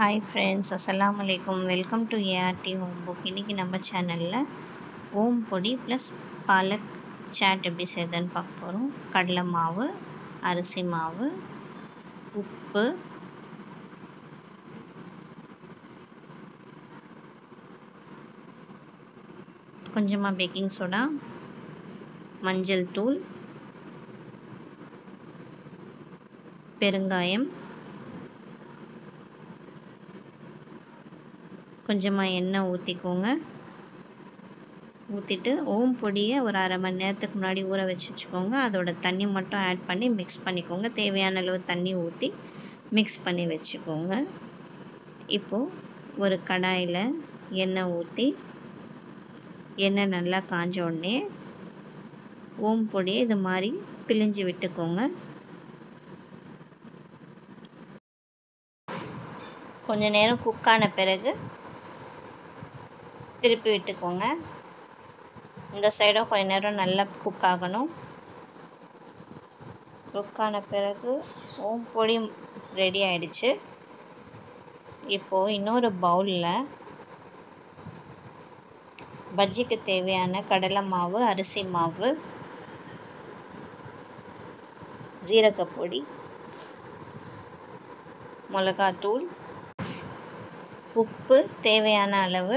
hi friends அஸ்ஸலாமு அலைக்கும் welcome to A R T home book இன்றைக்கி நம்ம சேனலில் ஓம் பொடி ப்ளஸ் பாலக் சாட் எப்படி செய்யுதுன்னு பார்க்க போகிறோம் கடலை மாவு அரிசி மாவு உப்பு கொஞ்சமாக பேக்கிங் சோடா மஞ்சள் தூள் பெருங்காயம் கொஞ்சமாக எண்ணெய் ஊற்றிக்கோங்க ஊற்றிட்டு ஓம் பொடியை ஒரு அரை மணி நேரத்துக்கு முன்னாடி ஊற வச்சு வச்சுக்கோங்க அதோட தண்ணி மட்டும் ஆட் பண்ணி மிக்ஸ் பண்ணிக்கோங்க தேவையான அளவு தண்ணி ஊற்றி மிக்ஸ் பண்ணி வச்சுக்கோங்க இப்போது ஒரு கடாயில் எண்ணெய் ஊற்றி எண்ணெய் நல்லா காஞ்ச உடனே ஓம் பொடியை இது மாதிரி பிழிஞ்சு விட்டுக்கோங்க கொஞ்ச நேரம் குக்கான பிறகு திருப்பி விட்டுக்கோங்க இந்த சைடும் கொஞ்ச நேரம் நல்லா குக் ஆகணும் குக்கான பிறகு ஓம் பொடி ரெடி ஆயிடுச்சு இப்போது இன்னொரு பவுலில் பஜ்ஜிக்கு தேவையான கடலை மாவு அரிசி மாவு ஜீரகப்பொடி மிளகாத்தூள் உப்பு தேவையான அளவு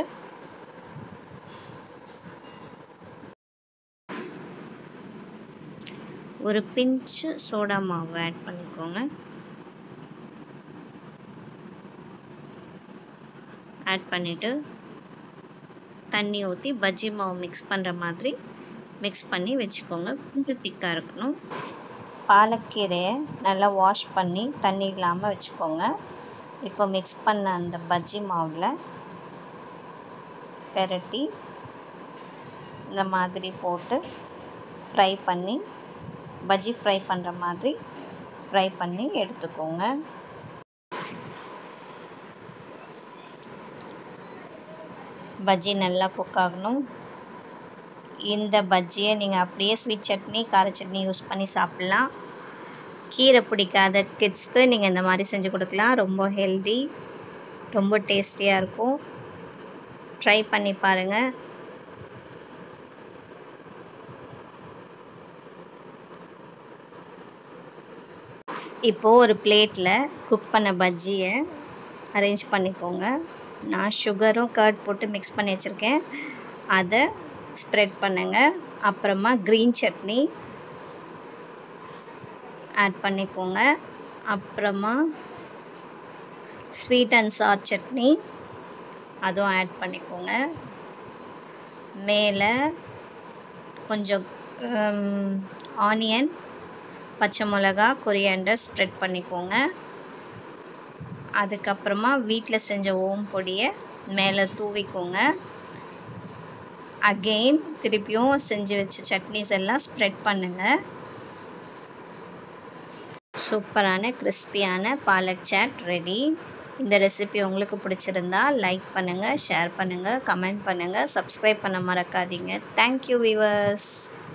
ஒரு பிஞ்சு சோடா மாவு ஆட் பண்ணிக்கோங்க ஆட் பண்ணிவிட்டு தண்ணி ஊற்றி பஜ்ஜி மாவு மிக்ஸ் பண்ணுற மாதிரி மிக்ஸ் பண்ணி வச்சுக்கோங்க கொஞ்சம் திக்காக இருக்கணும் பாலக்கீரையை நல்லா வாஷ் பண்ணி தண்ணி இல்லாமல் வச்சுக்கோங்க இப்போ மிக்ஸ் பண்ண அந்த பஜ்ஜி மாவில் பெரட்டி இந்த மாதிரி போட்டு ஃப்ரை பண்ணி பஜ்ஜி ஃப்ரை பண்ணுற மாதிரி ஃப்ரை பண்ணி எடுத்துக்கோங்க பஜ்ஜி நல்லா குக் ஆகணும் இந்த பஜ்ஜியை நீங்கள் அப்படியே ஸ்வீட் சட்னி கார சட்னி யூஸ் பண்ணி சாப்பிட்லாம் கீரை பிடிக்காத கிட்ஸ்க்கு நீங்கள் இந்த மாதிரி செஞ்சு கொடுக்கலாம் ரொம்ப ஹெல்தி ரொம்ப டேஸ்டியாக இருக்கும் ட்ரை பண்ணி பாருங்கள் இப்போது ஒரு பிளேட்டில் குக் பண்ண பஜ்ஜியை அரேஞ்ச் பண்ணிக்கோங்க நான் சுகரும் கர்ட் போட்டு மிக்ஸ் பண்ணி வச்சுருக்கேன் அதை ஸ்ப்ரெட் பண்ணுங்கள் அப்புறமா க்ரீன் சட்னி ஆட் பண்ணிக்கோங்க அப்புறமா ஸ்வீட் அண்ட் சார் சட்னி அதுவும் ஆட் பண்ணிக்கோங்க மேலே கொஞ்சம் ஆனியன் பச்சை மிளகா கொரியாண்டர் ஸ்ப்ரெட் பண்ணிக்கோங்க அதுக்கப்புறமா வீட்டில் செஞ்ச ஓம் பொடியை மேலே தூவிக்கோங்க அகெயின் திருப்பியும் செஞ்சு வச்ச சட்னிஸ் எல்லாம் ஸ்ப்ரெட் பண்ணுங்கள் சூப்பரான கிறிஸ்பியான பாலக் சாட் ரெடி இந்த ரெசிபி உங்களுக்கு பிடிச்சிருந்தா லைக் பண்ணுங்கள் ஷேர் பண்ணுங்கள் கமெண்ட் பண்ணுங்கள் சப்ஸ்கிரைப் பண்ண மறக்காதீங்க தேங்க்யூ வீவர்ஸ்